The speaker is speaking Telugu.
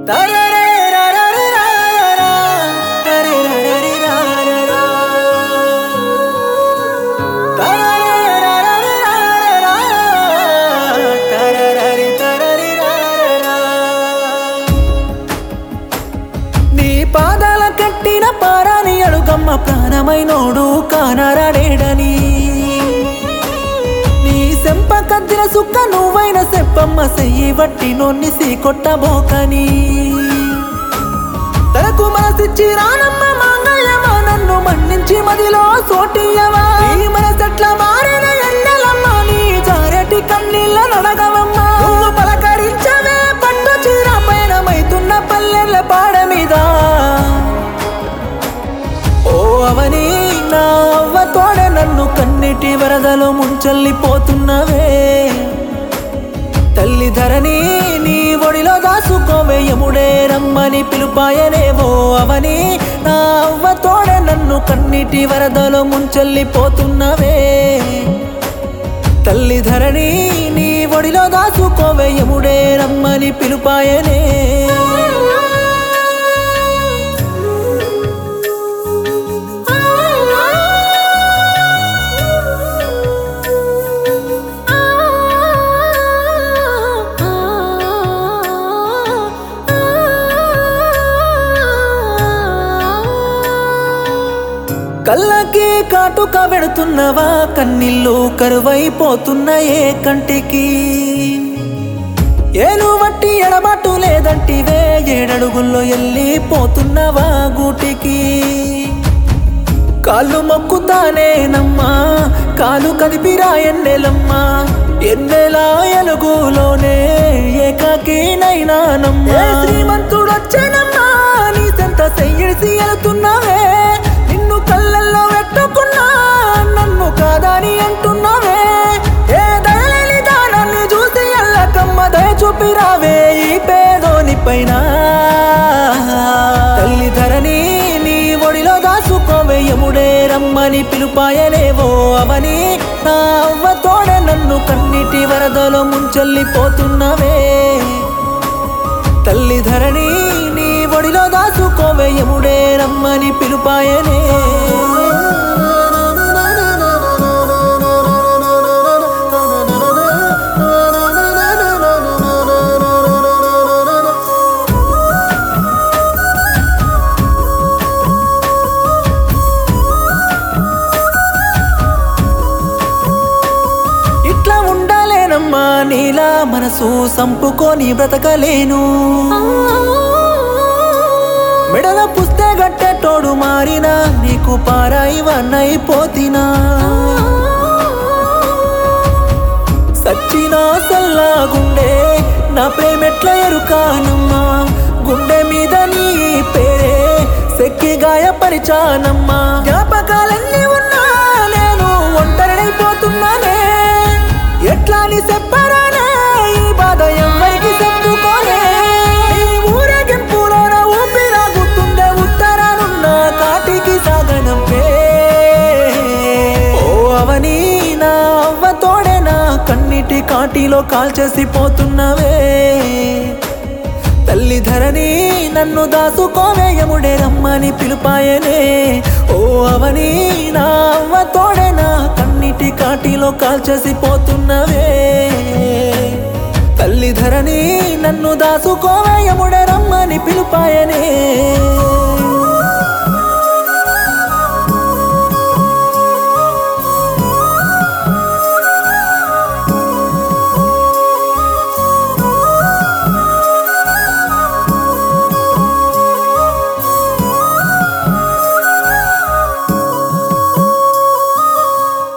నీ పాదాల కట్టిన పారాని అడుగమ్మ ప్రాణమైనోడు కానరాడేడని నీ సెంప కద్దిన సుక్క నువ్వైన సెప్పమ్మ సెయ్యి బట్టి నొన్ని సీ కొట్టబోకని తనకు మనసిచ్చి రానమ్మ మాంగళ్యమా నన్ను మన్నించి మదిలో సోటియవా ఈ మనసెట్ల మారిన ఎన్నెలమ్మ నీ జారటి కన్నీళ్ళ నడగవమ్మ నువ్వు పలకరించవే పట్టు చీర పైన మైతున్న పల్లెల పాడ మీద ఓ అవని నా అవ్వ తోడ నన్ను కన్నిటి వరదలో ముంచెల్లిపోతున్నవే తల్లి ధరణి నీ ఒడిలో దాసుకోవే యముడే రమ్మని పిలుపాయనేవో అవని నా అవ్వ తోడ నన్ను కన్నిటి వరదలో ముంచెల్లిపోతున్నవే తల్లి ధరణి నీ ఒడిలో దాసుకోవే యముడే రమ్మని పిలుపాయనే కళ్ళకి కాటుక పెడుతున్నవా కన్నీళ్ళు కరువైపోతున్న ఏ కంటికి ఏలు వట్టి ఎడబాటు లేదంటివే ఏడడుగుల్లో వెళ్ళిపోతున్నవా గూటికి కాళ్ళు మొక్కుతానేనమ్మా కాలు కదిపిరా ఎన్నెలమ్మా ఎన్నెలా ఎలుగులోనే ఏకాకినైనానమ్మా శ్రీమంతుడొచ్చానమ్మా నీ సెంత సెయ్యిడిసి వెళుతున్నావే నిన్ను కళ్ళల్లో పెట్టుకున్నా నన్ను కాదని అంటున్నావే ఏ దయలేని దానాన్ని చూసి ఎల్లకమ్మ దయ చూపిరావే ఈ పేదోని పైన తల్లి ధరణి నీ ఒడిలో దాసుకోవే యముడే రమ్మని పిలుపాయలేవో అవని నా అవ్వ తోడ నన్ను కన్నిటి వరదలో ముంచెల్లిపోతున్నవే తల్లి ధరణి నీ ఒడిలో దాసుకోవే యముడే రమ్మని పిలుపాయనే ఇట్లా ఉండాలేనమ్మా నీలా మనసు సంపుకొని బ్రతకలేను మెడల పుస్తే గట్టెటోడు మారినా నీకు పారాయివన్నైపోతినా సచ్చినా సల్లా గుండె నా ప్రేమెట్ల ఎరుకానమ్మా గుండె మీద నీ పేరే సెక్కి గాయపరిచానమ్మా జ్ఞాపకాలన్నీ ఉన్నా నేను ఒంటరినైపోతున్నానే ఎట్లా నీ చెప్పరానే ఈ బాధ ఎవరికి చెప్పుకోనే ఈ ఊరేగింపులోన ఊపిరాగుతుండే ఉత్తరానున్న కాటికి సాగనంపే ఓ అవని నా అవ్వ తోడే నా కన్నిటి కాటిలో కాల్చేసి పోతున్నవే తల్లి ధరణి నన్ను దాసుకోవే యముడే రమ్మని పిలుపాయనే ఓ అవని నా అవ్వ తోడే నా కన్నిటి కాటిలో కాల్చేసి పోతున్నవే తల్లి ధరణి నన్ను దాసుకోవే యముడే రమ్మని పిలుపాయనే